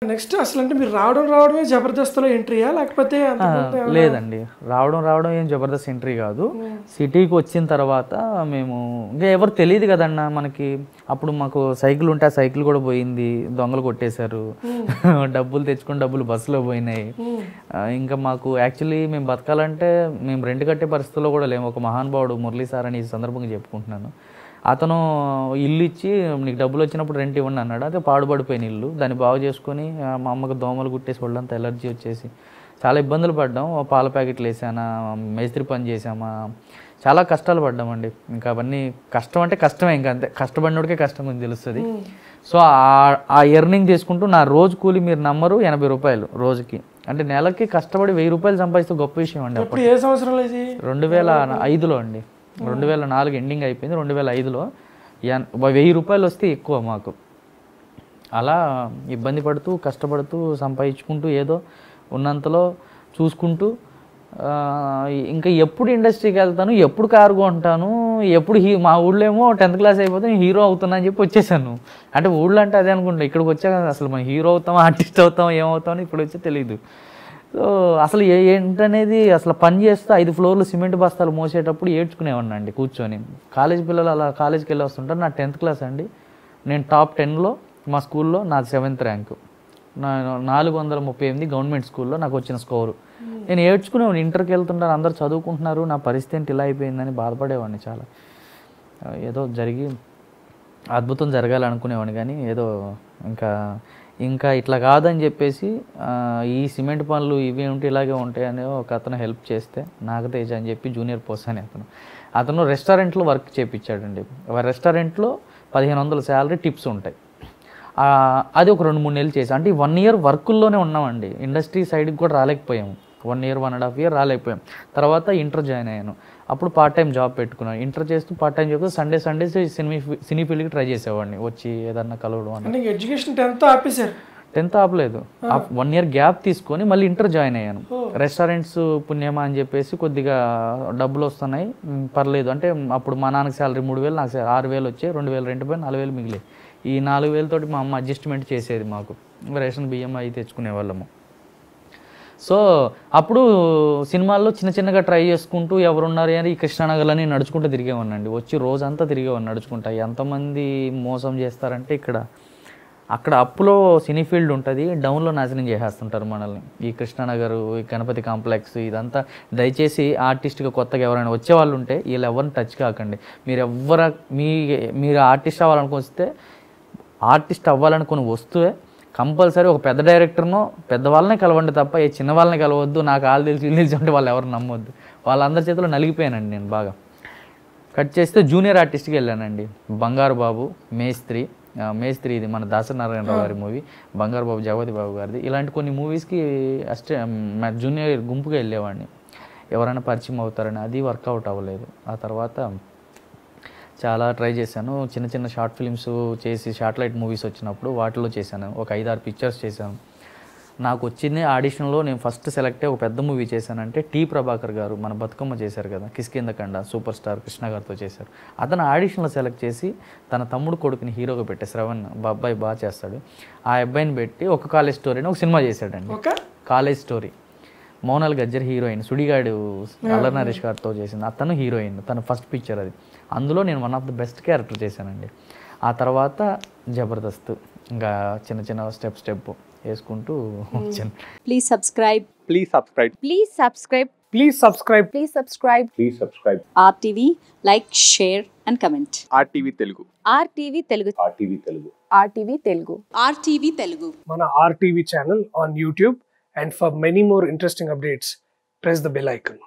Next అసలు అంటే మీరు రావడం రావడమే జబర్దస్త్లో ఎంట్రీయా లేకపోతే ఆ, అంతకుముందు ఏమైనా- లేదండి రావడం రావడం ఏం జబర్దస్త్ ఎంట్రీ కాదు సిటీకి వచ్చిన తర్వాత మేము ఇంకా ఎవరు తెలియదు కదన్న మనకి అప్పుడు మాకు సైకిల్ ఉంటే ఆ సైకిల్ కూడా పోయింది దొంగలు కొట్టేశారు డబ్బులు తెచ్చుకుని డబ్బులు బస్సులో పోయినాయి ఆ, ఇంకా మాకు యాక్చువల్లీ మేము బతకాలంటే మేము రెంట్ కట్టే పరిస్థితుల్లో కూడా లేము ఒక మహానుభావుడు మురళీ సార్ అని ఈ సందర్భంగా చెప్పుకుంటున్నాను అతను ఇల్లు ఇచ్చి నీకు డబ్బులు వచ్చినప్పుడు రెంట్ ఇవ్వండి అన్నాడు అదే పాడుపడిపోయిన ఇల్లు దాన్ని బాగు చేసుకొని ఆ, మా అమ్మకు దోమలు కుట్టేసి వాళ్ళంతా ఎలర్జీ వచ్చేసి చాలా ఇబ్బందులు పడ్డాం ఓ పాల ప్యాకెట్లు వేసానా మేస్త్రి పని చేసామా చాలా కష్టాలు పడ్డామండి ఇంకా అవన్నీ కష్టం అంటే కష్టమే ఇంకా అంతే కష్టపడినోడికే కష్టం అని తెలుస్తుంది సో ఆ- ఆ ఎర్నింగ్ చేసుకుంటూ నా రోజు కూలి మీరు నమ్మరు ఎనభై రూపాయలు రోజుకి అంటే నెలకి కష్టపడి వెయ్యి రూపాయలు సంపాదిస్తే గొప్ప విషయం అండి ఇప్పుడు ఏ సంవత్సరంలో ఇది రెండు వేల ఐదులో అండి రెండు వేల నాలుగు ఎండింగ్ అయిపోయింది రెండు వేల ఐదులో ఎన్- వెయ్యి రూపాయలు వస్తే ఎక్కువ మాకు అలా ఇబ్బంది పడుతూ కష్టపడుతూ సంపాదించుకుంటూ ఏదో ఉన్నంతలో చూసుకుంటూ ఆ, ఇంకా ఎప్పుడు ఇండస్ట్రీకి వెళ్తాను ఎప్పుడు కారు కొంటాను ఎప్పుడు హీ మా ఊళ్ళో ఏమో టెన్త్ క్లాస్ అయిపోతే నేను హీరో అవుతున్నా అని చెప్పి వచ్చేసాను అంటే ఊళ్ళో అంటే అదే అనుకుంటా ఇక్కడికి వచ్చాక అసలు మనం హీరో అవుతాం ఆర్టిస్ట్ అవుతాం ఏమవుతాం ఇప్పుడు వచ్చి తెలియదు సో అసలు ఏ ఏంటనేది అసలు పని చేస్తూ ఐదు ఫ్లోర్లు సిమెంట్ బస్తాలు మోసేటప్పుడు ఏడ్చుకునేవాడిని అండి కూర్చొని కాలేజ్ పిల్లలు అలా కాలేజ్కి వెళ్ళి వస్తుంటారు నా టెన్త్ క్లాస్ అండి నేను టాప్ టెన్లో మా స్కూల్లో నాది సెవెంత్ ర్యాంకు నా నాలుగు వందల ముప్పై ఎనిమిది గవర్నమెంట్ స్కూల్లో నాకు వచ్చిన స్కోరు నేను ఏడ్చుకునేవాడిని ఇంటర్కి వెళ్తుంటారు అందరు చదువుకుంటున్నారు నా పరిస్థితి ఏంటి ఇలా అయిపోయిందని బాధపడేవాడిని చాలా ఆ, ఏదో జరిగి అద్భుతం జరగాలనుకునేవాడిని కానీ ఏదో ఇంకా ఇంకా ఇట్లా కాదని చెప్పేసి ఆ, ఈ సిమెంట్ పనులు ఇవి ఉంటే ఇలాగే ఉంటాయి అని ఒక అతను హెల్ప్ చేస్తే నాగతేజ్ అని చెప్పి జూనియర్ పోస్ట్ అని అతను అతను రెస్టారెంట్లో వర్క్ చేయించాడండి రెస్టారెంట్లో పదిహేను వందల శాలరీ టిప్స్ ఉంటాయి ఆ, అది ఒక రెండు మూడు నెలలు చేసాం అంటే వన్ ఇయర్ వర్కుల్లోనే ఉన్నామండి ఇండస్ట్రీ సైడ్కి కూడా రాలేకపోయాము one year one and half year రాలేకపోయాం తర్వాత ఇంటర్ జాయిన్ అయ్యాను అప్పుడు పార్ట్ టైం జాబ్ పెట్టుకున్నాను ఇంటర్ చేస్తూ పార్ట్ టైం చేస్తూ సండే సండేస్ సినిమా సినీ ఫీల్డ్కి ట్రై చేసేవాడిని వచ్చి ఏదన్నా కలవడం అని అంటే ఎడ్యుకేషన్ టెన్త్ ఆపేశారు టెన్త్ ఆపలేదు వన్ ఇయర్ గ్యాప్ తీసుకొని మళ్ళీ ఇంటర్ జాయిన్ అయ్యాను రెస్టారెంట్స్ పుణ్యమా అని చెప్పేసి కొద్దిగా డబ్బులు వస్తున్నాయి మ్, పర్లేదు అంటే అప్పుడు మా నాన్నకి శాలరీ మూడు వేలు నాకు salary ఆరు వేలు వచ్చాయి రెండు వేలు రెంట్ పోయి నాలుగు వేలు మిగిలి ఈ నాలుగు వేలతోటి మా అమ్మ అడ్జస్ట్మెంట్ చేసేది మాకు రేషన్ బియ్యం అవి తెచ్చుకునే వాళ్ళము సో అప్పుడు సినిమాల్లో చిన్న చిన్నగా ట్రై చేసుకుంటూ ఎవరున్నారు అని ఈ కృష్ణానగర్లని నడుచుకుంటూ తిరిగేవాడినండి వచ్చి రోజంతా తిరిగేవాడిని నడుచుకుంటా ఎంతమంది మోసం చేస్తారంటే ఇక్కడ అక్కడ అప్పులో సినీ ఫీల్డ్ ఉంటుంది డౌన్లో నాశనం చేసేస్తుంటారు మనల్ని ఈ కృష్ణానగర్ ఈ గణపతి కాంప్లెక్స్ ఇదంతా దయచేసి ఆర్టిస్ట్గా కొత్తగా ఎవరైనా వచ్చే వాళ్ళు ఉంటే వీళ్ళు ఎవరిని టచ్ కాకండి మీరు ఎవర మీ మీరు ఆర్టిస్ట్ అవ్వాలనుకుని వస్తే ఆర్టిస్ట్ అవ్వాలనుకుని వస్తువే కంపల్సరీ ఒక పెద్ద డైరెక్టర్నో పెద్ద వాళ్ళనే కలవండి తప్ప ఏ చిన్న వాళ్ళని కలవద్దు నాకు వాళ్ళు తెలిసి వీళ్ళు తెలిసి అంటే వాళ్ళు ఎవరు నమ్మొద్దు వాళ్ళందరి చేతిలో నలిగిపోయానండి నేను బాగా కట్ చేస్తే జూనియర్ ఆర్టిస్ట్కి వెళ్ళానండి బంగారు బాబు మేస్త్రి ఆ, మేస్త్రి ఇది మన దాసనారాయణరావు గారి మూవీ బంగారు బాబు జగపతి బాబు గారిది ఇలాంటి కొన్ని మూవీస్కి అస్టే మా జూనియర్ గుంపుగా వెళ్ళేవాడిని ఎవరైనా పరిచయం అవుతారని అది వర్కౌట్ అవ్వలేదు ఆ తర్వాత చాలా ట్రై చేశాను చిన్న చిన్న షార్ట్ ఫిల్మ్స్ చేసి షార్ట్ మూవీస్ వచ్చినప్పుడు వాటిలో చేశాను ఒక ఐదారు పిక్చర్స్ చేశాను నాకు వచ్చింది ఆడిషన్లో నేను ఫస్ట్ సెలెక్ట్ అయ్యి ఒక పెద్ద మూవీ చేశానంటే టీ ప్రభాకర్ గారు మన బతుకమ్మ చేశారు కదా కిష్కిందకండ సూపర్ స్టార్ కృష్ణ గారితో చేశారు అతను ఆడిషన్లో సెలెక్ట్ చేసి తన తమ్ముడు కొడుకుని హీరోగా పెట్టే శ్రవణ్ బా అబ్బాయి బాగా చేస్తాడు ఆ అబ్బాయిని పెట్టి ఒక కాలేజ్ స్టోరీని ఒక సినిమా చేశాడండి ఒక college story Monal Gajjar heroine Sudigadu Allari Naresh గారితో చేసింది అతను హీరోయిన్ తన ఫస్ట్ పిక్చర్ అది అందులో నేను one of the best character చేశానండి ఆ తర్వాత జబర్దస్త్ ఇంకా చిన్న చిన్న స్టెప్ స్టెప్ వేసుకుంటూ వచ్చాను Please subscribe. Please subscribe. Please subscribe. Please subscribe Please subscribe. Please subscribe. RTV, like, share, and comment. RTV Telugu. RTV Telugu. RTV Telugu. RTV Telugu. RTV Telugu. మన RTV channel on YouTube and for many more interesting updates press the bell icon